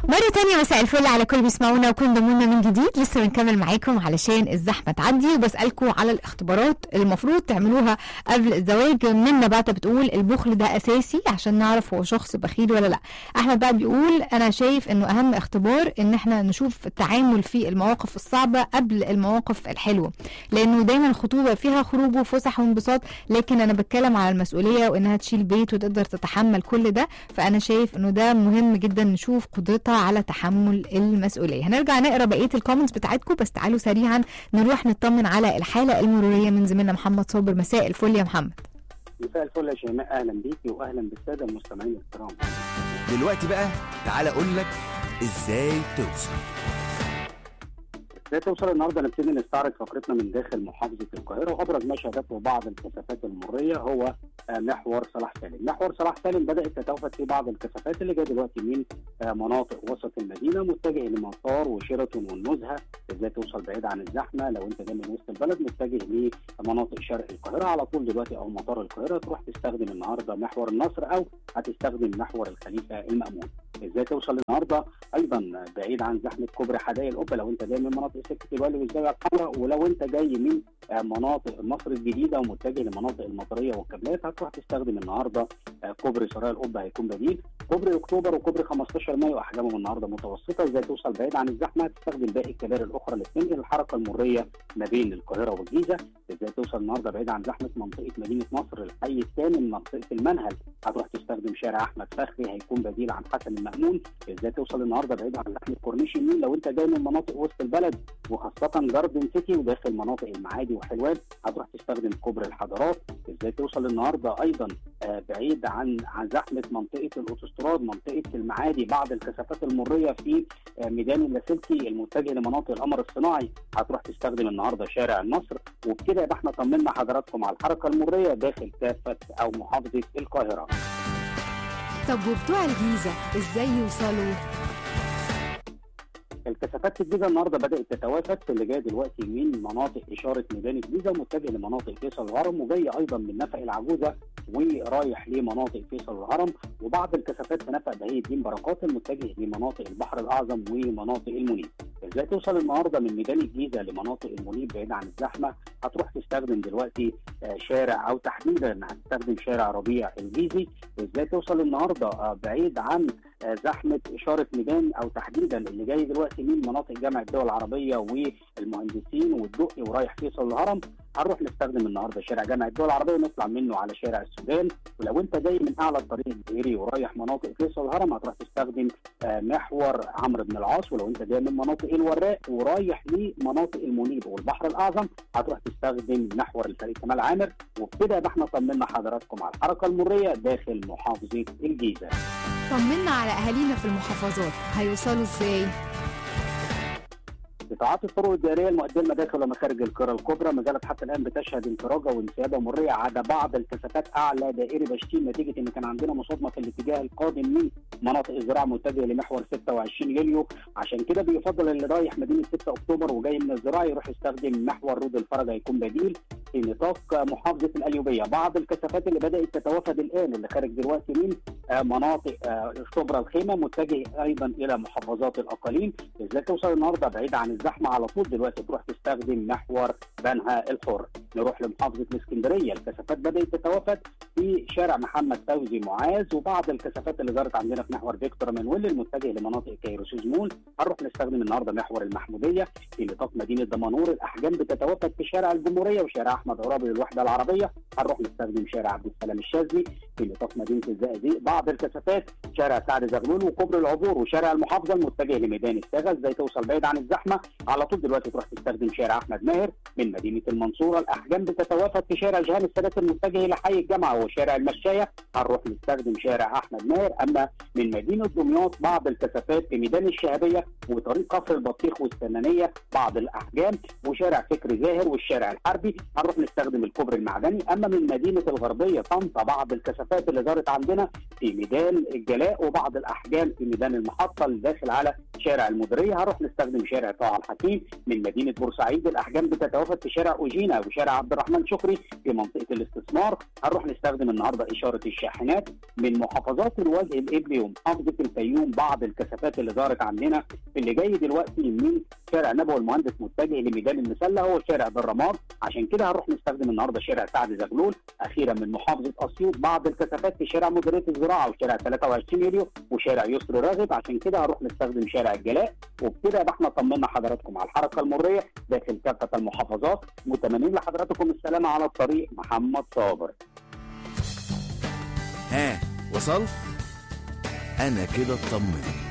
مرة تانية مساء الفل على كل بيسمعونا وكل ضمونا من جديد لسه بنكمل معاكم علشان الزحمة تعدي وبسألكم على الاختبارات اللي المفروض تعملوها قبل الزواج منا بقى بتقول البخل ده أساسي عشان نعرف هو شخص بخيل ولا لا أحمد بقى بيقول أنا شايف إنه أهم اختبار إن إحنا نشوف التعامل في المواقف الصعبة قبل المواقف الحلوة لأنه دايما الخطوبة فيها خروج وفسح وانبساط لكن أنا بتكلم على المسؤولية وإنها تشيل بيت وتقدر تتحمل كل ده فأنا شايف إنه ده مهم جدا نشوف قدرتها على تحمل المسؤوليه هنرجع نقرا بقيه الكومنتس بتاعتكم بس تعالوا سريعا نروح نطمن على الحاله المروريه من زميلنا محمد صابر مساء الفل يا محمد مساء الفل يا شيماء اهلا بيكي واهلا بالساده المستمعين الكرام دلوقتي بقى تعالى اقول لك ازاي توصل ازاي توصل النهارده نبتدي نستعرض فقرتنا من داخل محافظه القاهره وابرز ما شهدته بعض الكثافات المريه هو آه، محور صلاح سالم، محور صلاح سالم بدات تتوافد في بعض الكثافات اللي جايه دلوقتي من آه، مناطق وسط المدينه متجه لمطار وشيراتون والنزهه ازاي توصل بعيد عن الزحمه لو انت جاي من وسط البلد متجه لمناطق شرق القاهره على طول دلوقتي او مطار القاهره تروح تستخدم النهارده محور النصر او هتستخدم محور الخليفه المامون. ازاي توصل النهارده ايضا بعيد عن زحمه كوبري حدائق القبه لو انت جاي من مناطق سكه الوالي والزاويه الحمراء ولو انت جاي من آه، مناطق مصر الجديده ومتجه لمناطق المطريه والكابلات هتروح تستخدم النهارده آه، كوبري سرايا القبه هيكون بديل كوبري اكتوبر وكوبري 15 مايو احجامهم النهارده متوسطه ازاي توصل بعيد عن الزحمه هتستخدم باقي الكباري الاخرى اللي بتنقل الحركه المريه ما بين القاهره والجيزه ازاي توصل النهارده بعيد عن زحمه منطقه مدينه نصر الحي الثاني من منطقه المنهل هتروح تستخدم شارع احمد فخري هيكون بديل عن حسن المامون ازاي توصل النهارده بعيد عن زحمه كورنيش النيل لو انت جاي من مناطق وسط البلد وخاصه جاردن سيتي وداخل مناطق المعادي وحلوان هتروح تستخدم كوبري الحضارات ازاي توصل النهارده ايضا آه، بعيد عن عن زحمه منطقه الاوتوستراد منطقه المعادي بعض الكثافات المريه في آه، ميدان اللاسلكي المتجه لمناطق القمر الصناعي هتروح تستخدم النهارده شارع النصر وبكده يبقى احنا طمنا حضراتكم على الحركه المريه داخل كافه او محافظه القاهره طب وبتوع الجيزة ازاي يوصلوا؟ الكثافات في الجيزه النهارده بدات تتوافد في اللي جاي دلوقتي من مناطق اشاره ميدان الجيزه ومتجه لمناطق فيصل الهرم وجاي ايضا من نفق العجوزه ورايح لمناطق فيصل الهرم وبعض الكثافات في نفق بهي الدين بركات المتجه لمناطق البحر الاعظم ومناطق المنيب. ازاي توصل النهارده من ميدان الجيزه لمناطق المنيب بعيد عن الزحمه هتروح تستخدم دلوقتي آه، شارع او تحديدا هتستخدم شارع ربيع الجيزي ازاي توصل النهارده آه، بعيد عن آه، زحمه اشاره ميدان او تحديدا اللي جاي دلوقتي من مناطق جامعه الدول العربيه والمهندسين والدقي ورايح فيصل الهرم هنروح نستخدم النهارده شارع جامعه الدول العربيه نطلع منه على شارع السودان ولو انت جاي من اعلى الطريق الدائري ورايح مناطق فيصل الهرم هتروح تستخدم آه، محور عمرو بن العاص ولو انت جاي من مناطق الوراق ورايح لمناطق المنيب والبحر الاعظم هتروح تستخدم محور الفريق كمال عامر وبكده يبقى احنا طمنا حضراتكم على الحركه المريه داخل محافظه الجيزه. طمنا على اهالينا في المحافظات هيوصلوا ازاي؟ قطاعات الطرق الدائريه المؤديه لمداخل ومخارج القرى الكبرى ما زالت حتى الان بتشهد انفراجه وانسيابه مريه عدا بعض الكثافات اعلى دائري بشتيم نتيجه ان كان عندنا مصادمه في الاتجاه القادم من مناطق الزراعه متجهه لمحور 26 يوليو عشان كده بيفضل اللي رايح مدينه 6 اكتوبر وجاي من الزراعه يروح يستخدم محور رود الفرج هيكون بديل في نطاق محافظه القليوبيه بعض الكثافات اللي بدات تتوافد الان اللي خارج دلوقتي من آه، مناطق آه، شبرا الخيمه متجه ايضا الى محافظات الاقاليم ازاي توصل النهارده بعيد عن الزحمه على طول دلوقتي تروح تستخدم محور بنها الحر نروح لمحافظه الاسكندريه الكثافات بدات تتوافد في شارع محمد فوزي معاذ وبعض الكثافات اللي ظهرت عندنا في محور فيكتور مانويل المتجه لمناطق كايروسوس مول هنروح نستخدم النهارده محور المحموديه في نطاق مدينه دمنهور الاحجام بتتوافد في شارع الجمهوريه وشارع احمد عرابي للوحده العربيه هنروح نستخدم شارع عبد السلام الشاذلي في نطاق مدينه الزقازيق بعض الكثافات شارع سعد زغلول وكوبري العبور وشارع المحافظه المتجه لميدان الساغه ازاي توصل بعيد عن الزحمه على طول دلوقتي تروح تستخدم شارع احمد ماهر من مدينه المنصوره الاحجام بتتوافد في شارع جهان السادات المتجه لحي الجامعه وشارع المشايه هنروح نستخدم شارع احمد ماهر اما من مدينه دمياط بعض الكثافات في ميدان الشهابيه وطريق كفر البطيخ والسنانيه بعض الاحجام وشارع فكري زاهر والشارع الحربي هنروح نستخدم الكوبري المعدني اما من مدينه الغربيه طنطا بعض الكثافات اللي ظهرت عندنا في ميدان الجلاء وبعض الاحجام في ميدان المحطه اللي داخل على شارع المديريه هنروح نستخدم شارع طه الحكيم من مدينه بورسعيد الاحجام بتتوافد في شارع اوجينا وشارع عبد الرحمن شكري في منطقه الاستثمار هنروح نستخدم النهارده اشاره الشاحنات من محافظات الوجه الابلي ومحافظه الفيوم بعض الكثافات اللي ظهرت عندنا اللي جاي دلوقتي من شارع نبوي المهندس متجه لميدان المسله هو شارع بالرماد عشان كده هنروح نستخدم النهارده شارع سعد زغلول اخيرا من محافظه اسيوط بعض الكثافات في شارع مديريه الزراعه وشارع 23 يوليو وشارع يسر راغب عشان كده هنروح نستخدم شارع الجلاء وبكده يبقى احنا طمنا حضراتكم على الحركه المريه داخل كافه المحافظات متمنين لحضراتكم السلامه على الطريق محمد صابر ها وصلت انا كده اطمنت